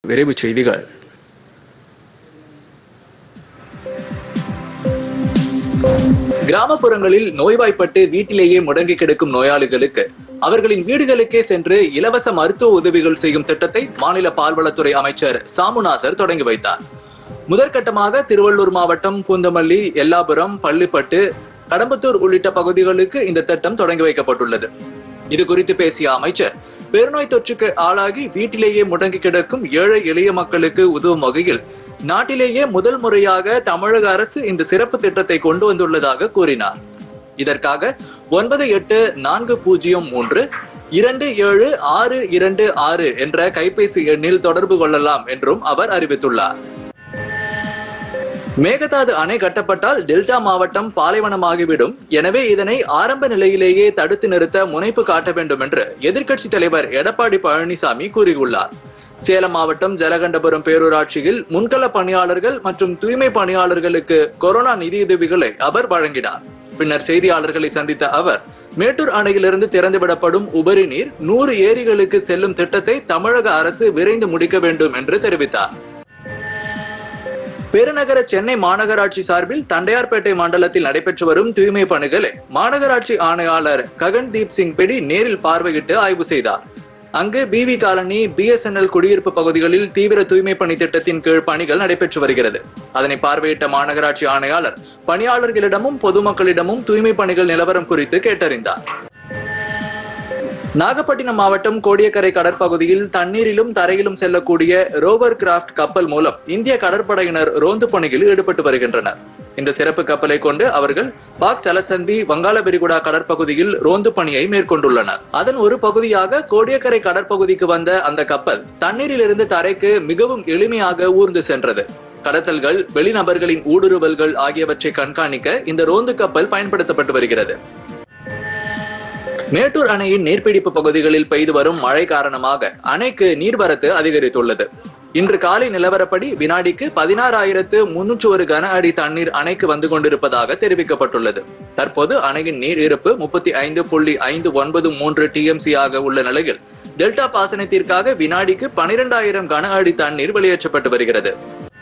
விரைவுச் செய்திகள் கிராமப்புறங்களில் நோய்வாய்ப்பட்டு வீட்டிலேயே முடங்கி கிடக்கும் நோயாளிகளுக்கு அவர்களின் வீடுகளுக்கே சென்று இலவச மருத்துவ உதவிகள் செய்யும் திட்டத்தை மாநில பால்வளத்துறை அமைச்சர் சாமுநாசர் தொடங்கி வைத்தார் முதற்கட்டமாக திருவள்ளூர் மாவட்டம் பூந்தமல்லி எல்லாபுரம் பள்ளிப்பட்டு கடம்பத்தூர் உள்ளிட்ட பகுதிகளுக்கு இந்த திட்டம் தொடங்கி வைக்கப்பட்டுள்ளது இது குறித்து பேசிய அமைச்சர் பெருநோய் தொற்றுக்கு ஆளாகி வீட்டிலேயே முடங்கி கிடக்கும் ஏழை எளிய மக்களுக்கு உதவும் வகையில் நாட்டிலேயே முதல் முறையாக தமிழக அரசு இந்த சிறப்பு திட்டத்தை கொண்டு வந்துள்ளதாக கூறினார் இதற்காக ஒன்பது எட்டு நான்கு பூஜ்ஜியம் மூன்று இரண்டு ஏழு ஆறு இரண்டு ஆறு என்ற கைபேசி எண்ணில் தொடர்பு கொள்ளலாம் என்றும் அவர் அறிவித்துள்ளார் மேகதாது அணை கட்டப்பட்டால் டெல்டா மாவட்டம் பாலைவனமாகிவிடும் எனவே இதனை ஆரம்ப நிலையிலேயே தடுத்து நிறுத்த முனைப்பு காட்ட வேண்டும் என்று எதிர்க்கட்சி தலைவர் எடப்பாடி பழனிசாமி கூறியுள்ளார் சேலம் மாவட்டம் ஜலகண்டபுரம் பேரூராட்சியில் முன்கள பணியாளர்கள் மற்றும் தூய்மை பணியாளர்களுக்கு கொரோனா நிதியுதவிகளை அவர் வழங்கினார் பின்னர் செய்தியாளர்களை சந்தித்த அவர் மேட்டூர் அணையிலிருந்து திறந்துவிடப்படும் உபரி நீர் நூறு ஏரிகளுக்கு செல்லும் திட்டத்தை தமிழக அரசு விரைந்து முடிக்க வேண்டும் என்று தெரிவித்தார் பெருநகர சென்னை மாநகராட்சி சார்பில் தண்டையார்பேட்டை மண்டலத்தில் நடைபெற்று வரும் தூய்மை பணிகளை மாநகராட்சி ஆணையாளர் ககன்தீப் சிங் பெடி நேரில் பார்வையிட்டு ஆய்வு செய்தார் அங்கு பிவி காலனி பிஎஸ்என்எல் குடியிருப்பு பகுதிகளில் தீவிர தூய்மை பணி திட்டத்தின் கீழ் பணிகள் நடைபெற்று வருகிறது அதனை பார்வையிட்ட மாநகராட்சி ஆணையாளர் பணியாளர்களிடமும் பொதுமக்களிடமும் தூய்மை பணிகள் நிலவரம் குறித்து கேட்டறிந்தார் நாகப்பட்டினம் மாவட்டம் கோடியக்கரை கடற்பகுதியில் தண்ணீரிலும் தரையிலும் செல்லக்கூடிய ரோவர் கிராஃப்ட் கப்பல் மூலம் இந்திய கடற்படையினர் ரோந்து பணியில் ஈடுபட்டு வருகின்றனர் இந்த சிறப்பு கப்பலை கொண்டு அவர்கள் பாக் ஜலசந்தி வங்காள விரிகுடா கடற்பகுதியில் ரோந்து பணியை மேற்கொண்டுள்ளனர் அதன் ஒரு பகுதியாக கோடியக்கரை கடற்பகுதிக்கு வந்த அந்த கப்பல் தண்ணீரிலிருந்து தரைக்கு மிகவும் எளிமையாக ஊர்ந்து சென்றது கடத்தல்கள் வெளிநபர்களின் ஊடுருவல்கள் ஆகியவற்றை கண்காணிக்க இந்த ரோந்து கப்பல் பயன்படுத்தப்பட்டு வருகிறது மேட்டூர் அணையின் நீர்பிடிப்பு பகுதிகளில் பெய்து வரும் மழை காரணமாக அணைக்கு நீர்வரத்து அதிகரித்துள்ளது இன்று காலை நிலவரப்படி வினாடிக்கு பதினாறாயிரத்து முன்னூற்று ஒரு கன அடி தண்ணீர் அணைக்கு வந்து கொண்டிருப்பதாக தெரிவிக்கப்பட்டுள்ளது தற்போது அணையின் நீர் இருப்பு முப்பத்தி ஐந்து புள்ளி ஐந்து ஒன்பது மூன்று டிஎம்சி ஆக உள்ள நிலையில் டெல்டா பாசனத்திற்காக வினாடிக்கு பனிரெண்டாயிரம் கன அடி தண்ணீர் வெளியேற்றப்பட்டு வருகிறது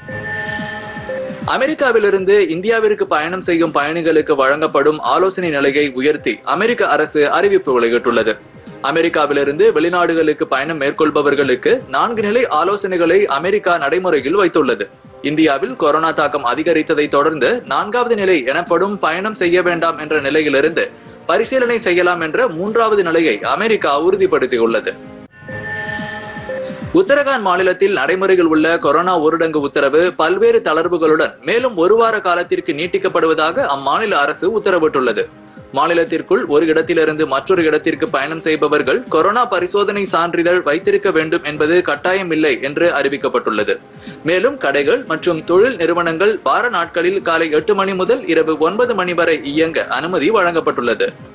அமெரிக்காவிலிருந்து இந்தியாவிற்கு பயணம் செய்யும் பயணிகளுக்கு வழங்கப்படும் ஆலோசனை நிலையை உயர்த்தி அமெரிக்க அரசு அறிவிப்பு வெளியிட்டுள்ளது அமெரிக்காவிலிருந்து வெளிநாடுகளுக்கு பயணம் மேற்கொள்பவர்களுக்கு நான்கு நிலை ஆலோசனைகளை அமெரிக்கா நடைமுறையில் வைத்துள்ளது இந்தியாவில் கொரோனா தாக்கம் அதிகரித்ததை தொடர்ந்து நான்காவது நிலை எனப்படும் பயணம் செய்ய வேண்டாம் என்ற நிலையிலிருந்து பரிசீலனை செய்யலாம் என்ற மூன்றாவது நிலையை அமெரிக்கா உறுதிப்படுத்தியுள்ளது உத்தரகாண்ட் மாநிலத்தில் நடைமுறையில் உள்ள கொரோனா ஊரடங்கு உத்தரவு பல்வேறு தளர்வுகளுடன் மேலும் ஒரு வார காலத்திற்கு நீட்டிக்கப்படுவதாக அம்மாநில அரசு உத்தரவிட்டுள்ளது மாநிலத்திற்குள் ஒரு இடத்திலிருந்து மற்றொரு இடத்திற்கு பயணம் செய்பவர்கள் கொரோனா பரிசோதனை சான்றிதழ் வைத்திருக்க வேண்டும் என்பது கட்டாயமில்லை என்று அறிவிக்கப்பட்டுள்ளது மேலும் கடைகள் மற்றும் தொழில் நிறுவனங்கள் வார நாட்களில் காலை எட்டு மணி முதல் இரவு ஒன்பது மணி வரை இயங்க அனுமதி வழங்கப்பட்டுள்ளது